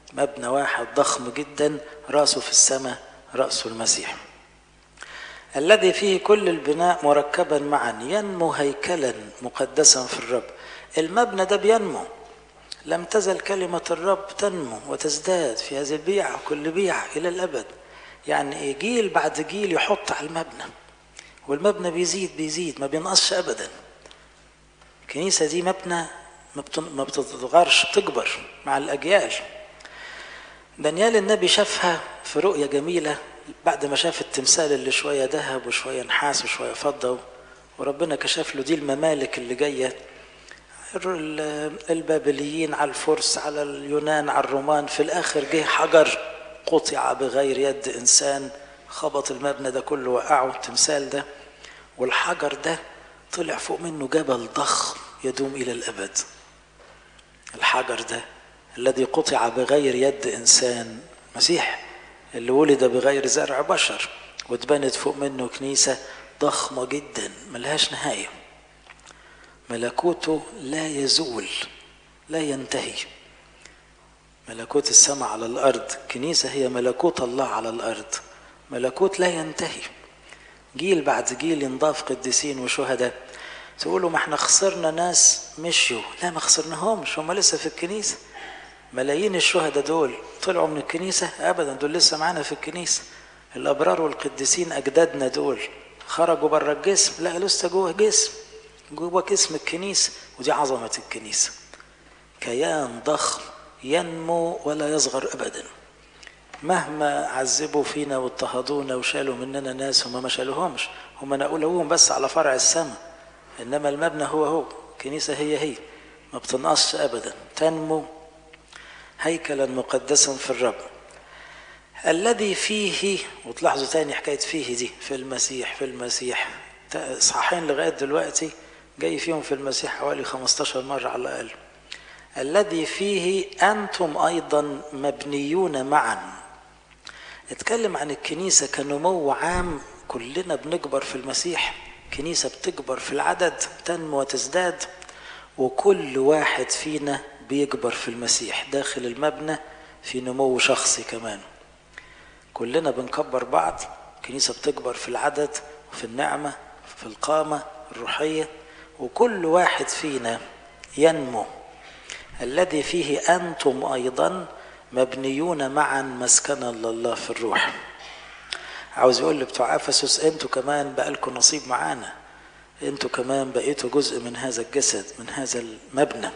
مبنى واحد ضخم جدا راسه في السماء رأسه المسيح الذي فيه كل البناء مركبا معا ينمو هيكلا مقدسا في الرب المبنى ده بينمو لم تزل كلمة الرب تنمو وتزداد في هذه البيعة كل بيعة إلى الأبد يعني جيل بعد جيل يحط على المبنى والمبنى بيزيد بيزيد ما بينقصش أبدا الكنيسة دي مبنى ما بتتغيرش بتكبر مع الأجيال دانيال النبي شافها في رؤية جميلة بعد ما شاف التمثال اللي شوية ذهب وشوية نحاس وشوية فضة وربنا كشف له دي الممالك اللي جاية البابليين على الفرس على اليونان على الرومان في الآخر جه حجر قطع بغير يد إنسان خبط المبنى ده كله وقعه التمثال ده والحجر ده طلع فوق منه جبل ضخم يدوم إلى الأبد الحجر ده الذي قطع بغير يد إنسان مسيح اللي ولد بغير زرع بشر واتبنت فوق منه كنيسة ضخمة جدا ملهاش نهاية ملكوته لا يزول لا ينتهي ملكوت السماء على الأرض كنيسة هي ملكوت الله على الأرض ملكوت لا ينتهي جيل بعد جيل ينضاف قديسين وشهداء تقولوا ما احنا خسرنا ناس مشيوا لا ما خسرناهمش هم لسه في الكنيسة ملايين الشهداء دول طلعوا من الكنيسة أبدا دول لسه معانا في الكنيسة الأبرار والقديسين أجدادنا دول خرجوا بره الجسم لا لسه جوه جسم جوه جسم الكنيسة ودي عظمة الكنيسة كيان ضخم ينمو ولا يصغر أبدا مهما عذبوا فينا واضطهدونا وشالوا مننا ناس هم ما شالوهمش هم نقولهم بس على فرع السماء إنما المبنى هو هو الكنيسة هي هي ما بتنقصش أبدا تنمو هيكلا مقدسا في الرب الذي فيه وتلاحظوا تاني حكاية فيه دي في المسيح في المسيح إصحاحين لغاية دلوقتي جاي فيهم في المسيح حوالي 15 مرة على الأقل الذي فيه أنتم أيضا مبنيون معا اتكلم عن الكنيسة كنمو عام كلنا بنكبر في المسيح كنيسة بتكبر في العدد تنمو وتزداد وكل واحد فينا بيكبر في المسيح داخل المبنى في نمو شخصي كمان كلنا بنكبر بعض الكنيسة بتكبر في العدد وفي النعمة في القامة الروحية وكل واحد فينا ينمو الذي فيه أنتم أيضا مبنيون معا مسكنا لله في الروح عاوز يقول لبتوع أفسس أنتوا كمان بقالكم نصيب معانا أنتوا كمان بقيتوا جزء من هذا الجسد من هذا المبنى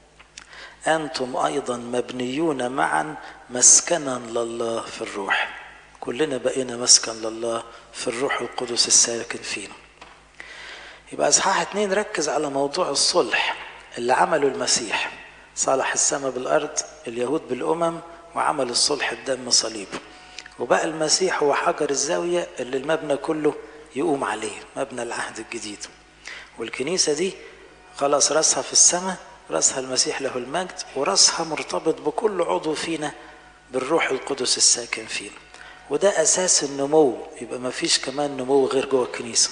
أنتم أيضا مبنيون معا مسكنا لله في الروح كلنا بقينا مسكن لله في الروح القدس الساكن فينا يبقى اصحاح اتنين ركز على موضوع الصلح اللي عمله المسيح صالح السماء بالارض اليهود بالامم وعمل الصلح بدم صليبه وبقى المسيح هو حجر الزاويه اللي المبنى كله يقوم عليه مبنى العهد الجديد والكنيسه دي خلاص راسها في السماء راسها المسيح له المجد وراسها مرتبط بكل عضو فينا بالروح القدس الساكن فينا وده اساس النمو يبقى ما فيش كمان نمو غير جوه الكنيسه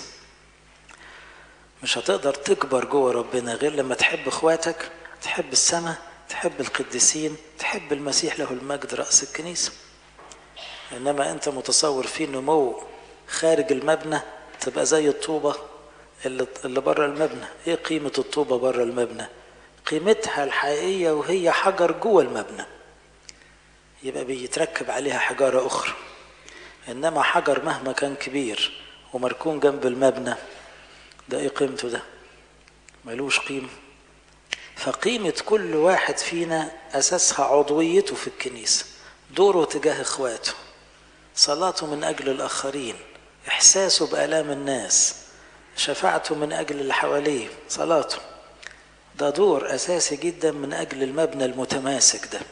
مش هتقدر تكبر جوه ربنا غير لما تحب اخواتك تحب السماء تحب القديسين تحب المسيح له المجد رأس الكنيسة إنما أنت متصور في نمو خارج المبنى تبقى زي الطوبة اللي, اللي بره المبنى إيه قيمة الطوبة بره المبنى قيمتها الحقيقية وهي حجر جوه المبنى يبقى بيتركب عليها حجارة أخرى إنما حجر مهما كان كبير ومركون جنب المبنى ده ايه قيمته ده ملوش قيمة فقيمة كل واحد فينا أساسها عضويته في الكنيسة دوره تجاه إخواته صلاته من أجل الآخرين إحساسه بآلام الناس شفاعته من أجل اللي حواليه صلاته ده دور أساسي جدا من أجل المبنى المتماسك ده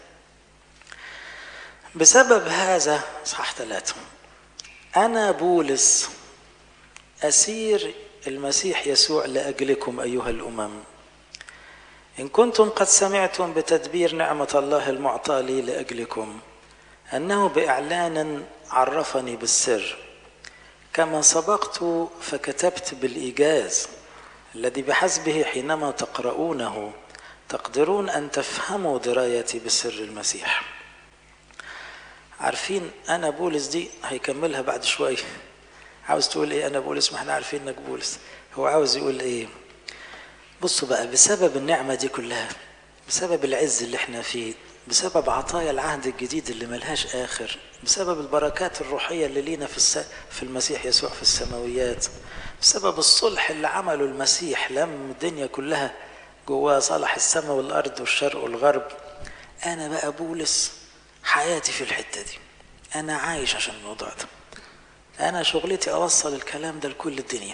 بسبب هذا صح ثلاثة أنا بولس أسير المسيح يسوع لاجلكم ايها الامم ان كنتم قد سمعتم بتدبير نعمه الله المعطى لي لاجلكم انه باعلان عرفني بالسر كما سبقت فكتبت بالايجاز الذي بحسبه حينما تقرؤونه تقدرون ان تفهموا درايتي بسر المسيح عارفين انا بولس دي هيكملها بعد شويه عاوز تقول ايه انا بولس ما احنا عارفين انك بولس هو عاوز يقول ايه بصوا بقى بسبب النعمه دي كلها بسبب العز اللي احنا فيه بسبب عطايا العهد الجديد اللي ملهاش اخر بسبب البركات الروحيه اللي لينا في الس... في المسيح يسوع في السماويات بسبب الصلح اللي عمله المسيح لم الدنيا كلها جواه صالح السماء والارض والشرق والغرب انا بقى بولس حياتي في الحته دي انا عايش عشان الموضوع ده انا شغلتي اوصل الكلام ده لكل الدنيا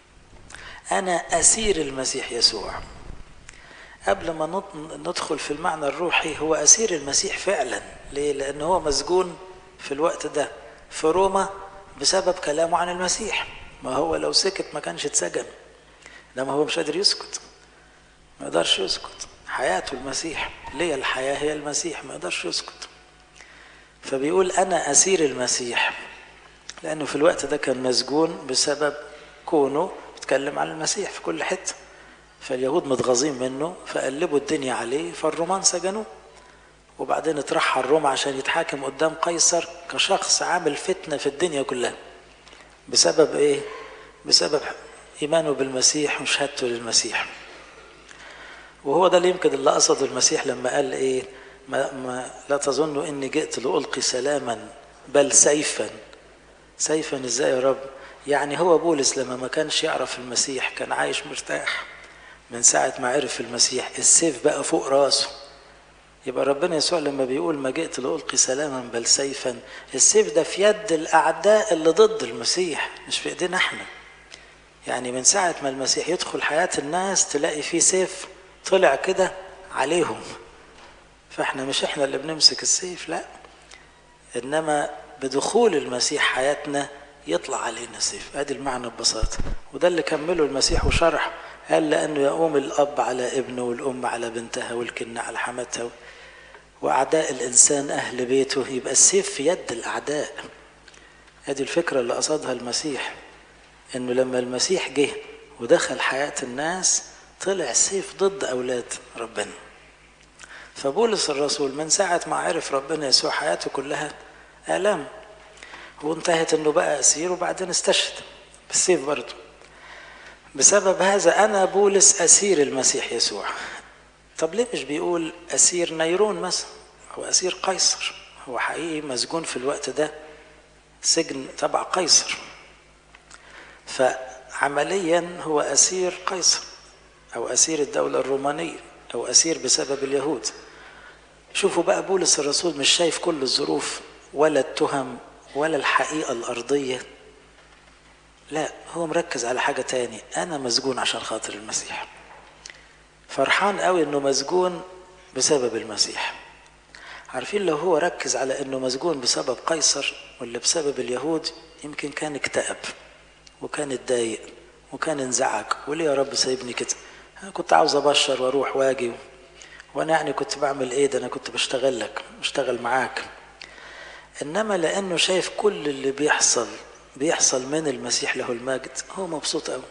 انا اسير المسيح يسوع قبل ما ندخل في المعنى الروحي هو اسير المسيح فعلا ليه لان هو مسجون في الوقت ده في روما بسبب كلامه عن المسيح ما هو لو سكت ما كانش اتسجن انما هو مش قادر يسكت ما يقدرش يسكت حياته المسيح ليه الحياة هي المسيح ما يقدرش يسكت فبيقول أنا أسير المسيح لأنه في الوقت ده كان مسجون بسبب كونه بيتكلم عن المسيح في كل حتة فاليهود متغاظين منه فقلبوا الدنيا عليه فالرومان سجنوه وبعدين اترحل روما عشان يتحاكم قدام قيصر كشخص عامل فتنة في الدنيا كلها بسبب ايه؟ بسبب إيمانه بالمسيح وشهادته للمسيح وهو ده اللي يمكن اللي قصده المسيح لما قال ايه ما, ما لا تظنوا اني جئت لألقي سلاما بل سيفا سيفا ازاي يا رب يعني هو بولس لما ما كانش يعرف المسيح كان عايش مرتاح من ساعة ما عرف المسيح السيف بقى فوق راسه يبقى ربنا يسوع لما بيقول ما جئت لألقي سلاما بل سيفا السيف ده في يد الأعداء اللي ضد المسيح مش في إيدينا احنا يعني من ساعة ما المسيح يدخل حياة الناس تلاقي فيه سيف طلع كده عليهم فاحنا مش احنا اللي بنمسك السيف لا انما بدخول المسيح حياتنا يطلع علينا سيف ادي المعنى ببساطه وده اللي كمله المسيح وشرح قال لانه يقوم الاب على ابنه والام على بنتها والكنه على حماتها واعداء الانسان اهل بيته يبقى السيف في يد الاعداء ادي الفكره اللي قصدها المسيح انه لما المسيح جه ودخل حياه الناس طلع سيف ضد اولاد ربنا فبولس الرسول من ساعة ما عرف ربنا يسوع حياته كلها آلام وانتهت انه بقى اسير وبعدين استشهد بالسيف برضه بسبب هذا انا بولس اسير المسيح يسوع طب ليه مش بيقول اسير نيرون مثلا هو اسير قيصر هو حقيقي مسجون في الوقت ده سجن تبع قيصر فعمليا هو اسير قيصر او اسير الدوله الرومانيه او اسير بسبب اليهود شوفوا بقى بولس الرسول مش شايف كل الظروف ولا التهم ولا الحقيقة الأرضية لا هو مركز على حاجة تاني أنا مسجون عشان خاطر المسيح فرحان قوي إنه مسجون بسبب المسيح عارفين لو هو ركز على إنه مسجون بسبب قيصر ولا بسبب اليهود يمكن كان اكتئب وكان اتضايق وكان انزعج وليه يا رب سايبني كده أنا كنت عاوز أبشر وأروح وأجي وانا يعني كنت بعمل ايه ده انا كنت بشتغل لك بشتغل معاك انما لانه شايف كل اللي بيحصل بيحصل من المسيح له المجد هو مبسوط قوي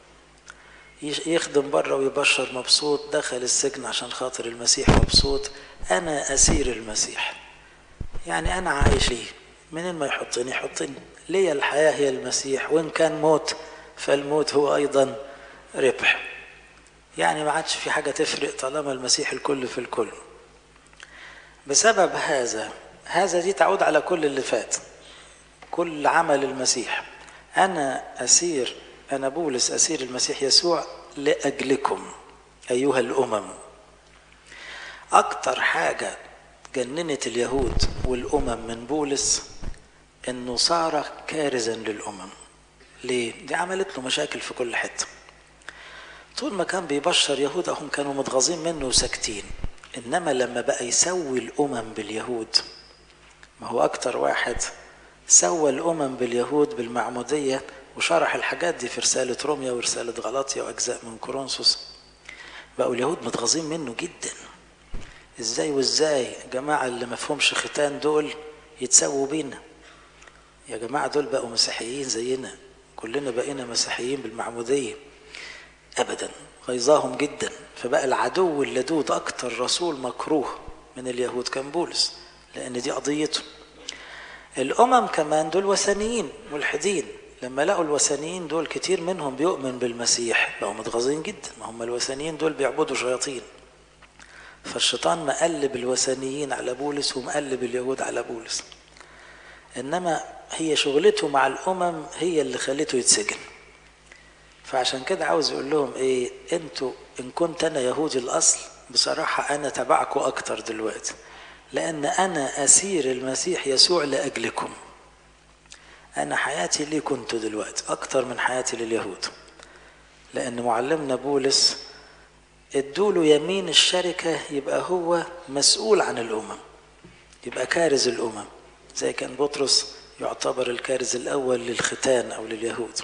يخدم بره ويبشر مبسوط دخل السجن عشان خاطر المسيح مبسوط انا اسير المسيح يعني انا عايش ليه منين ما يحطني يحطني ليا الحياه هي المسيح وان كان موت فالموت هو ايضا ربح يعني ما عادش في حاجة تفرق طالما المسيح الكل في الكل بسبب هذا هذا دي تعود على كل اللي فات كل عمل المسيح أنا أسير أنا بولس أسير المسيح يسوع لأجلكم أيها الأمم أكتر حاجة جننت اليهود والأمم من بولس إنه صار كارزا للأمم ليه؟ دي عملت له مشاكل في كل حته طول ما كان بيبشر يهود هم كانوا متغاظين منه وساكتين انما لما بقى يسوي الامم باليهود ما هو اكتر واحد سوى الامم باليهود بالمعموديه وشرح الحاجات دي في رساله روميا ورساله غلاطيا واجزاء من كورنثوس بقوا اليهود متغاظين منه جدا ازاي وازاي جماعه اللي ما فهمش ختان دول يتسووا بينا يا جماعه دول بقوا مسيحيين زينا كلنا بقينا مسيحيين بالمعموديه ابدا غيظاهم جدا فبقى العدو اللدود اكتر رسول مكروه من اليهود كان بولس لان دي قضيته الأمم كمان دول وثنيين ملحدين لما لقوا الوثنيين دول كتير منهم بيؤمن بالمسيح بقوا متغاظين جدا ما هم الوثنيين دول بيعبدوا شياطين فالشيطان مقلب الوثنيين على بولس ومقلب اليهود على بولس انما هي شغلته مع الامم هي اللي خلته يتسجن فعشان كده عاوز يقول لهم ايه انتوا ان كنت انا يهودي الاصل بصراحة انا تبعكم اكتر دلوقتي لان انا اسير المسيح يسوع لاجلكم انا حياتي ليه كنت دلوقتي اكتر من حياتي لليهود لان معلمنا بولس ادوله يمين الشركة يبقى هو مسؤول عن الامم يبقى كارز الامم زي كان بطرس يعتبر الكارز الاول للختان او لليهود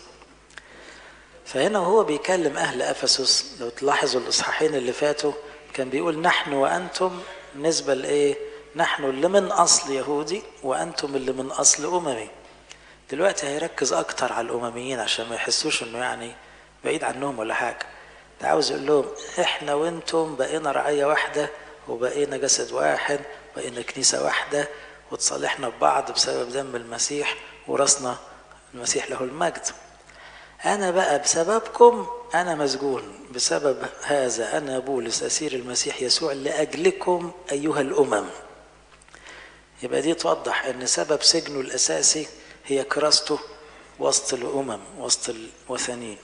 فهنا وهو بيكلم اهل افسس لو تلاحظوا الاصحاحين اللي فاتوا كان بيقول نحن وانتم نسبه لايه نحن اللي من اصل يهودي وانتم اللي من اصل اممي دلوقتي هيركز اكتر على الامميين عشان ما يحسوش انه يعني بعيد عنهم ولا حاجه ده عاوز يقول لهم احنا وانتم بقينا رعيه واحده وبقينا جسد واحد بقينا كنيسه واحده وتصالحنا ببعض بسبب دم المسيح وراسنا المسيح له المجد أنا بقى بسببكم أنا مسجون بسبب هذا أنا بولس أسير المسيح يسوع لأجلكم أيها الأمم يبقى دي توضح أن سبب سجنه الأساسي هي كراسته وسط الأمم وسط الوثنيين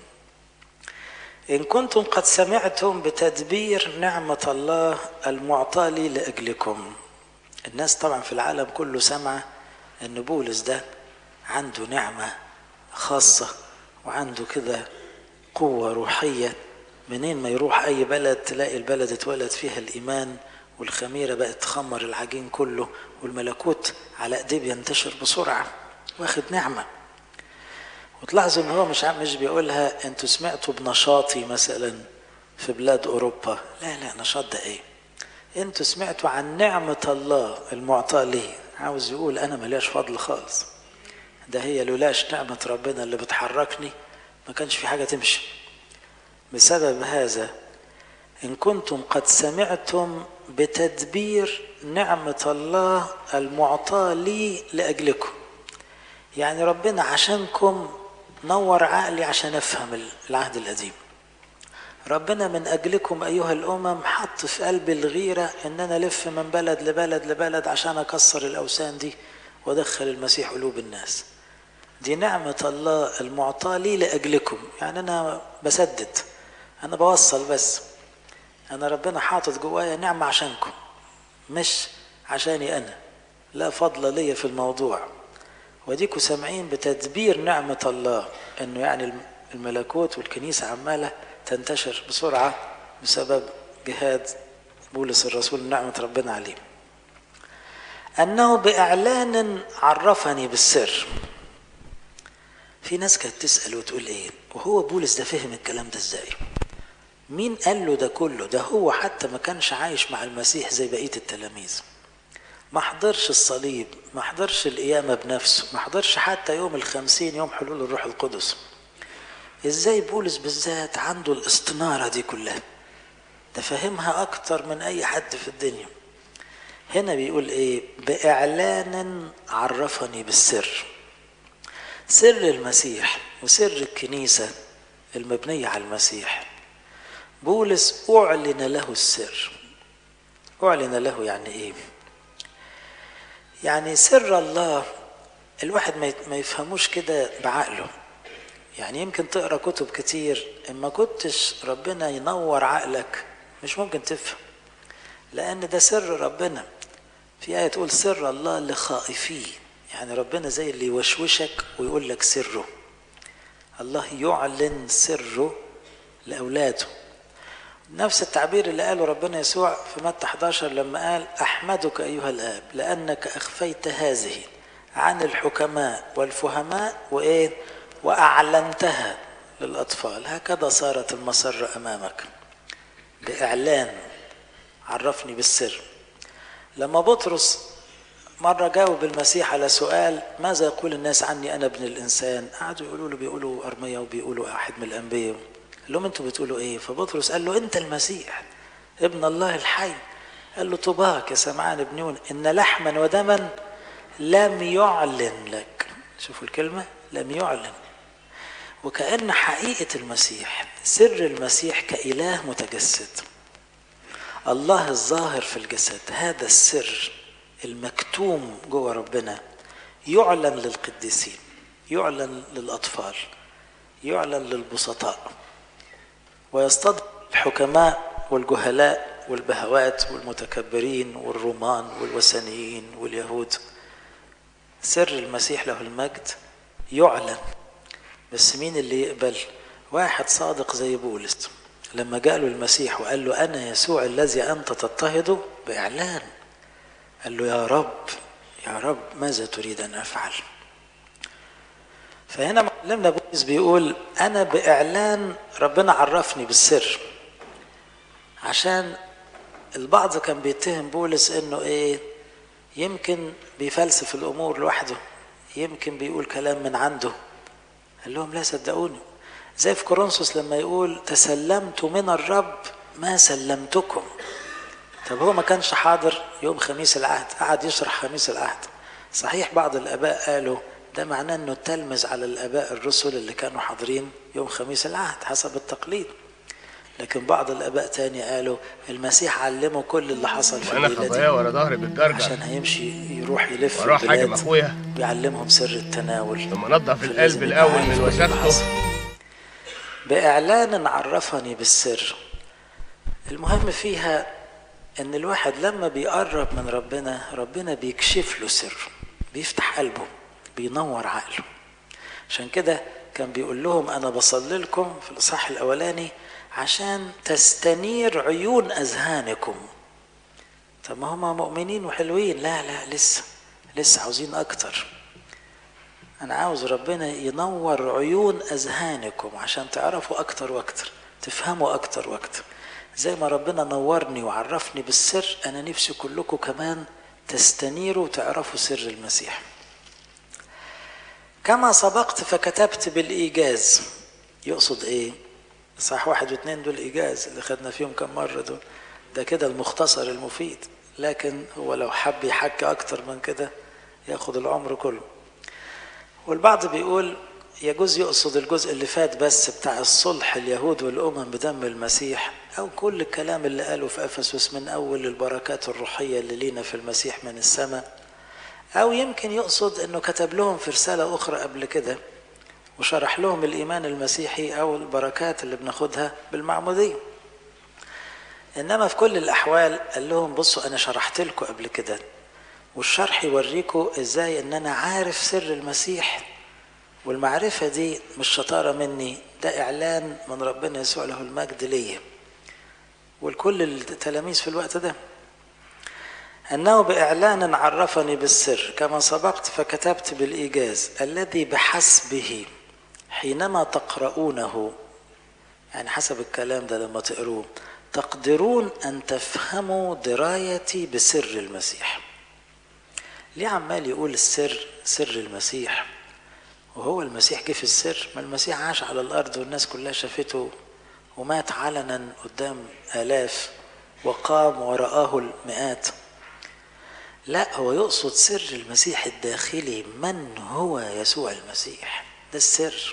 إن كنتم قد سمعتم بتدبير نعمة الله المعطى لي لأجلكم الناس طبعا في العالم كله سمع أن بولس ده عنده نعمة خاصة وعنده كده قوة روحية منين ما يروح أي بلد تلاقي البلد اتولد فيها الإيمان والخميرة بقت تخمر العجين كله والملكوت على إيديه بينتشر بسرعة واخد نعمة وتلاحظوا إن هو مش مش بيقولها أنتوا سمعتوا بنشاطي مثلا في بلاد أوروبا لا لا نشاط ده إيه أنتوا سمعتوا عن نعمة الله المعطاة لي عاوز يقول أنا ملياش فضل خالص ده هي لولاش نعمة ربنا اللي بتحركني ما كانش في حاجة تمشي بسبب هذا إن كنتم قد سمعتم بتدبير نعمة الله المعطاة لي لأجلكم يعني ربنا عشانكم نور عقلي عشان أفهم العهد القديم ربنا من أجلكم أيها الأمم حط في قلبي الغيرة إن أنا ألف من بلد لبلد لبلد عشان أكسر الأوثان دي وأدخل المسيح قلوب الناس دي نعمة الله المعطاة لي لأجلكم يعني أنا بسدد أنا بوصل بس أنا ربنا حاطط جوايا نعمة عشانكم مش عشاني أنا لا فضل لي في الموضوع وديكوا سامعين بتدبير نعمة الله إنه يعني الملكوت والكنيسة عمالة تنتشر بسرعة بسبب جهاد بولس الرسول نعمة ربنا عليه أنه بإعلان عرفني بالسر في ناس كانت تسأل وتقول إيه وهو بولس ده فهم الكلام ده إزاي مين قال له ده كله ده هو حتى ما كانش عايش مع المسيح زي بقية التلاميذ ما حضرش الصليب ما حضرش القيامة بنفسه ما حضرش حتى يوم الخمسين يوم حلول الروح القدس ازاي بولس بالذات عنده الاستنارة دي كلها ده فهمها اكتر من اي حد في الدنيا هنا بيقول ايه باعلان عرفني بالسر سر المسيح وسر الكنيسة المبنية على المسيح بولس أعلن له السر أعلن له يعني إيه يعني سر الله الواحد ما يفهموش كده بعقله يعني يمكن تقرا كتب كتير اما كنتش ربنا ينور عقلك مش ممكن تفهم لان ده سر ربنا في آية تقول سر الله لخائفيه يعني ربنا زي اللي يوشوشك ويقول لك سره الله يعلن سره لأولاده نفس التعبير اللي قاله ربنا يسوع في متى 11 لما قال أحمدك أيها الآب لأنك أخفيت هذه عن الحكماء والفهماء وإيه وأعلنتها للأطفال هكذا صارت المسرة أمامك بإعلان عرفني بالسر لما بطرس مرة جاوب المسيح على سؤال ماذا يقول الناس عني أنا ابن الإنسان قعدوا يقولوا له بيقولوا أرميا وبيقولوا أحد من الأنبياء قال لهم أنتوا بتقولوا إيه فبطرس قال له أنت المسيح ابن الله الحي قال له طباك يا سمعان ابن يون إن لحما ودما لم يعلن لك شوفوا الكلمة لم يعلن وكأن حقيقة المسيح سر المسيح كإله متجسد الله الظاهر في الجسد هذا السر المكتوم جوه ربنا يعلن للقديسين يعلن للأطفال يعلن للبسطاء ويصطدم الحكماء والجهلاء والبهوات والمتكبرين والرومان والوثنيين واليهود سر المسيح له المجد يعلن بس مين اللي يقبل واحد صادق زي بولس لما جاء له المسيح وقال له أنا يسوع الذي أنت تضطهده بإعلان قال له يا رب يا رب ماذا تريد أن أفعل فهنا معلمنا بولس بيقول أنا بإعلان ربنا عرفني بالسر عشان البعض كان بيتهم بولس انه ايه يمكن بيفلسف الامور لوحده يمكن بيقول كلام من عنده قال لهم لا صدقوني زي في كورنثوس لما يقول تسلمت من الرب ما سلمتكم طب هو ما كانش حاضر يوم خميس العهد قعد يشرح خميس العهد صحيح بعض الاباء قالوا ده معناه انه تلمذ على الاباء الرسل اللي كانوا حاضرين يوم خميس العهد حسب التقليد لكن بعض الاباء تاني قالوا المسيح علمه كل اللي حصل في وانا الليله خطايا دي ورا ظهري بالجرجر عشان هيمشي يروح يلف واروح حاجم البلاد اخويا ويعلمهم سر التناول ثم انضف فلازم القلب يبقى الاول عارف من كل اللي وساخته حصل. بإعلان عرفني بالسر المهم فيها ان الواحد لما بيقرب من ربنا ربنا بيكشف له سر بيفتح قلبه بينور عقله عشان كده كان بيقول لهم انا بصلي لكم في الاصحاح الاولاني عشان تستنير عيون اذهانكم طب ما هم مؤمنين وحلوين لا لا لسه لسه عاوزين اكتر انا عاوز ربنا ينور عيون اذهانكم عشان تعرفوا اكتر واكتر تفهموا اكتر واكتر زي ما ربنا نورني وعرفني بالسر انا نفسي كلكم كمان تستنيروا وتعرفوا سر المسيح كما سبقت فكتبت بالايجاز يقصد ايه صح واحد واثنين دول ايجاز اللي خدنا فيهم كم مره دول ده كده المختصر المفيد لكن هو لو حب يحكي اكتر من كده ياخد العمر كله والبعض بيقول يجوز يقصد الجزء اللي فات بس بتاع الصلح اليهود والأمم بدم المسيح أو كل الكلام اللي قاله في أفسس من أول البركات الروحية اللي لينا في المسيح من السماء أو يمكن يقصد أنه كتب لهم في رسالة أخرى قبل كده وشرح لهم الإيمان المسيحي أو البركات اللي بناخدها بالمعمودية إنما في كل الأحوال قال لهم بصوا أنا شرحت لكم قبل كده والشرح يوريكم إزاي إن أنا عارف سر المسيح والمعرفة دي مش شطارة مني ده إعلان من ربنا يسوع له المجد ليا والكل التلاميذ في الوقت ده أنه بإعلان عرفني بالسر كما سبقت فكتبت بالإيجاز الذي بحسبه حينما تقرؤونه يعني حسب الكلام ده لما تقروه تقدرون أن تفهموا درايتي بسر المسيح ليه عمال يقول السر سر المسيح وهو المسيح جه في السر ما المسيح عاش على الأرض والناس كلها شافته ومات علنا قدام آلاف وقام ورآه المئات لا هو يقصد سر المسيح الداخلي من هو يسوع المسيح ده السر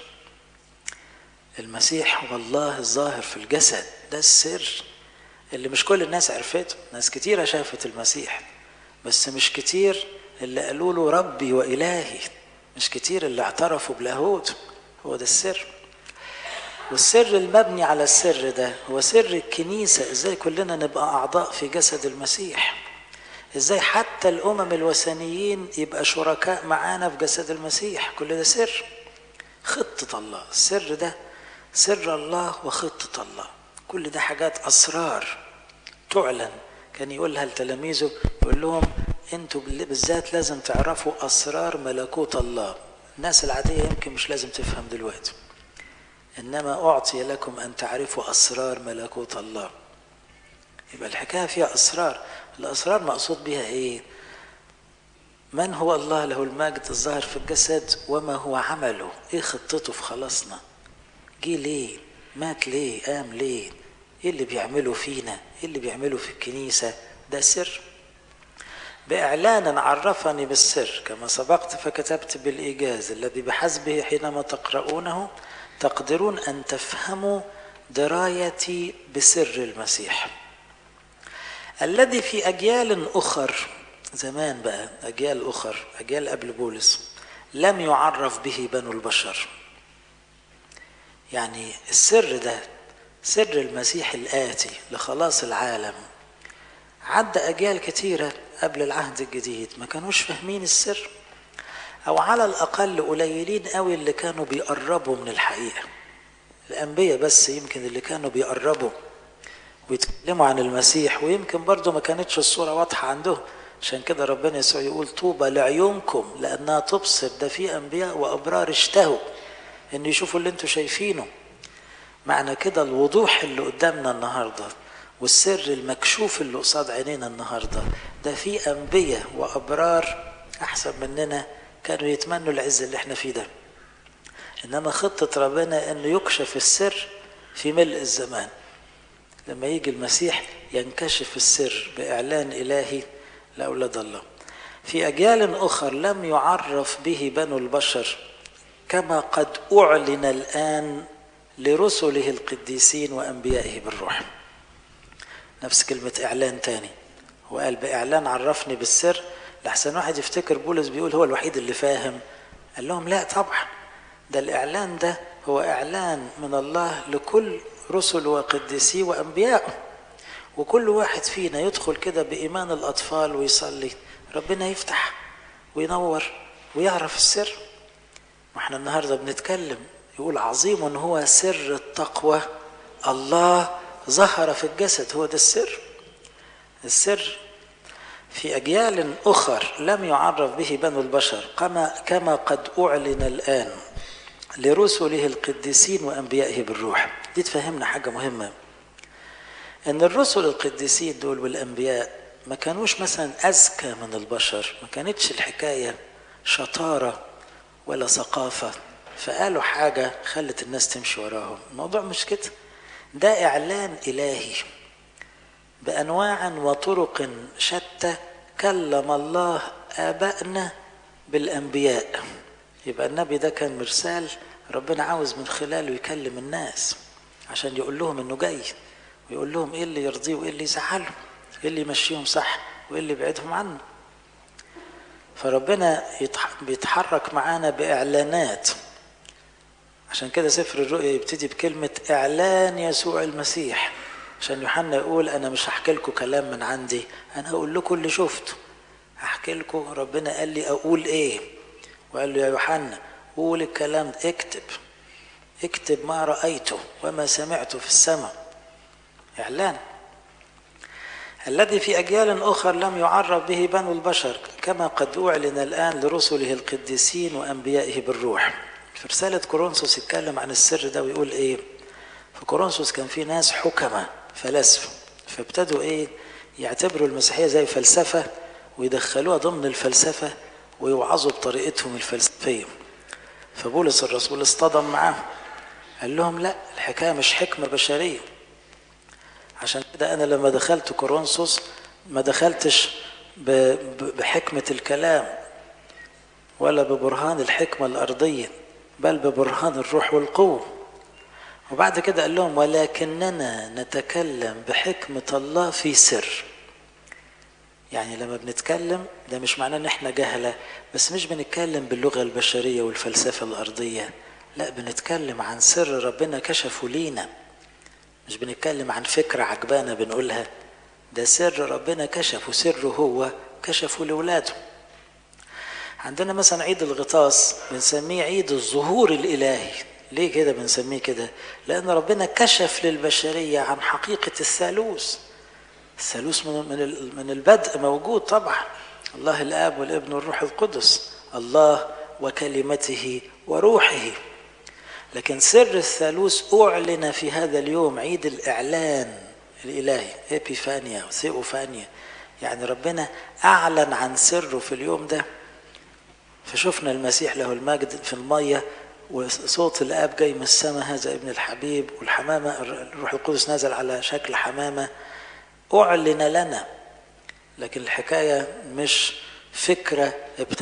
المسيح هو الله الظاهر في الجسد ده السر اللي مش كل الناس عرفته ناس كتيرة شافت المسيح بس مش كتير اللي قالوا له ربي وإلهي مش كتير اللي اعترفوا بلاهوت هو ده السر والسر المبني على السر ده هو سر الكنيسة ازاي كلنا نبقى أعضاء في جسد المسيح ازاي حتى الأمم الوثنيين يبقى شركاء معانا في جسد المسيح كل ده سر خطة الله السر ده سر الله وخطة الله كل ده حاجات أسرار تعلن كان يقولها لتلاميذه يقول لهم انتوا بالذات لازم تعرفوا أسرار ملكوت الله الناس العادية يمكن مش لازم تفهم دلوقتي إنما أعطي لكم أن تعرفوا أسرار ملكوت الله يبقى الحكاية فيها أسرار الأسرار مقصود بها إيه من هو الله له المجد الظاهر في الجسد وما هو عمله إيه خطته في خلاصنا جه ليه مات ليه قام ليه إيه اللي بيعمله فينا إيه اللي بيعمله في الكنيسة ده سر بإعلان عرفني بالسر كما سبقت فكتبت بالإيجاز الذي بحسبه حينما تقرؤونه تقدرون أن تفهموا درايتي بسر المسيح الذي في أجيال أخر زمان بقى أجيال أخر أجيال قبل بولس لم يعرف به بنو البشر يعني السر ده سر المسيح الآتي لخلاص العالم عدى أجيال كتيرة قبل العهد الجديد ما كانوش فاهمين السر أو على الأقل قليلين قوي اللي كانوا بيقربوا من الحقيقة الأنبياء بس يمكن اللي كانوا بيقربوا ويتكلموا عن المسيح ويمكن برضه ما كانتش الصورة واضحة عندهم عشان كده ربنا يسوع يقول طوبى لعيونكم لأنها تبصر ده في أنبياء وأبرار اشتهوا إن يشوفوا اللي انتوا شايفينه معنى كده الوضوح اللي قدامنا النهارده والسر المكشوف اللي قصاد عينينا النهارده ده في انبياء وابرار احسن مننا كانوا يتمنوا العز اللي احنا فيه ده انما خطه ربنا انه يكشف السر في ملء الزمان لما يجي المسيح ينكشف السر باعلان الهي لاولاد الله في اجيال اخر لم يعرف به بنو البشر كما قد اعلن الان لرسله القديسين وانبيائه بالروح نفس كلمة إعلان تاني هو قال بإعلان عرفني بالسر لحسن واحد يفتكر بولس بيقول هو الوحيد اللي فاهم قال لهم لا طبعا ده الإعلان ده هو إعلان من الله لكل رسل وقديسيه وأنبيائه وكل واحد فينا يدخل كده بإيمان الأطفال ويصلي ربنا يفتح وينور ويعرف السر واحنا النهاردة بنتكلم يقول عظيم هو سر التقوى الله ظهر في الجسد هو ده السر السر في أجيال أخر لم يعرف به بنو البشر كما, كما قد أعلن الآن لرسله القديسين وأنبيائه بالروح دي تفهمنا حاجة مهمة أن الرسل القديسين دول والأنبياء ما كانوش مثلا أذكى من البشر ما كانتش الحكاية شطارة ولا ثقافة فقالوا حاجة خلت الناس تمشي وراهم الموضوع مش كده ده إعلان إلهي بأنواع وطرق شتى كلم الله آبائنا بالأنبياء يبقى النبي ده كان مرسال ربنا عاوز من خلاله يكلم الناس عشان يقول لهم انه جاي ويقول لهم ايه اللي يرضيه وايه اللي يزعلهم ايه اللي يمشيهم صح وايه اللي يبعدهم عنه فربنا بيتحرك معانا باعلانات عشان كده سفر الرؤيا يبتدي بكلمة إعلان يسوع المسيح عشان يوحنا يقول أنا مش هحكي لكم كلام من عندي أنا هقول لكم اللي شفته هحكي لكم ربنا قال لي أقول إيه وقال له يا يوحنا قول الكلام ده اكتب اكتب ما رأيته وما سمعته في السماء إعلان الذي في أجيال أخر لم يعرف به بنو البشر كما قد أعلن الآن لرسله القديسين وأنبيائه بالروح في رسالة كورنثوس يتكلم عن السر ده ويقول ايه في كورنثوس كان في ناس حكمة فلاسفة فابتدوا ايه يعتبروا المسيحية زي فلسفة ويدخلوها ضمن الفلسفة ويوعظوا بطريقتهم الفلسفية فبولس الرسول اصطدم معاهم قال لهم لا الحكاية مش حكمة بشرية عشان كده أنا لما دخلت كورنثوس ما دخلتش بحكمة الكلام ولا ببرهان الحكمة الأرضية بل ببرهان الروح والقوة وبعد كده قال لهم ولكننا نتكلم بحكمة الله في سر يعني لما بنتكلم ده مش معناه ان احنا جهلة بس مش بنتكلم باللغة البشرية والفلسفة الأرضية لا بنتكلم عن سر ربنا كشفه لينا مش بنتكلم عن فكرة عجبانة بنقولها ده سر ربنا كشفه سره هو كشفه لولاده عندنا مثلا عيد الغطاس بنسميه عيد الظهور الإلهي ليه كده بنسميه كده لأن ربنا كشف للبشرية عن حقيقة الثالوث الثالوث من من من البدء موجود طبعا الله الآب والابن والروح القدس الله وكلمته وروحه لكن سر الثالوث أعلن في هذا اليوم عيد الإعلان الإلهي إبيفانيا وثيوفانيا يعني ربنا أعلن عن سره في اليوم ده فشفنا المسيح له المجد في المية وصوت الآب جاي من السماء هذا ابن الحبيب والحمامة الروح القدس نزل على شكل حمامة أعلن لنا لكن الحكاية مش فكرة ابتدأ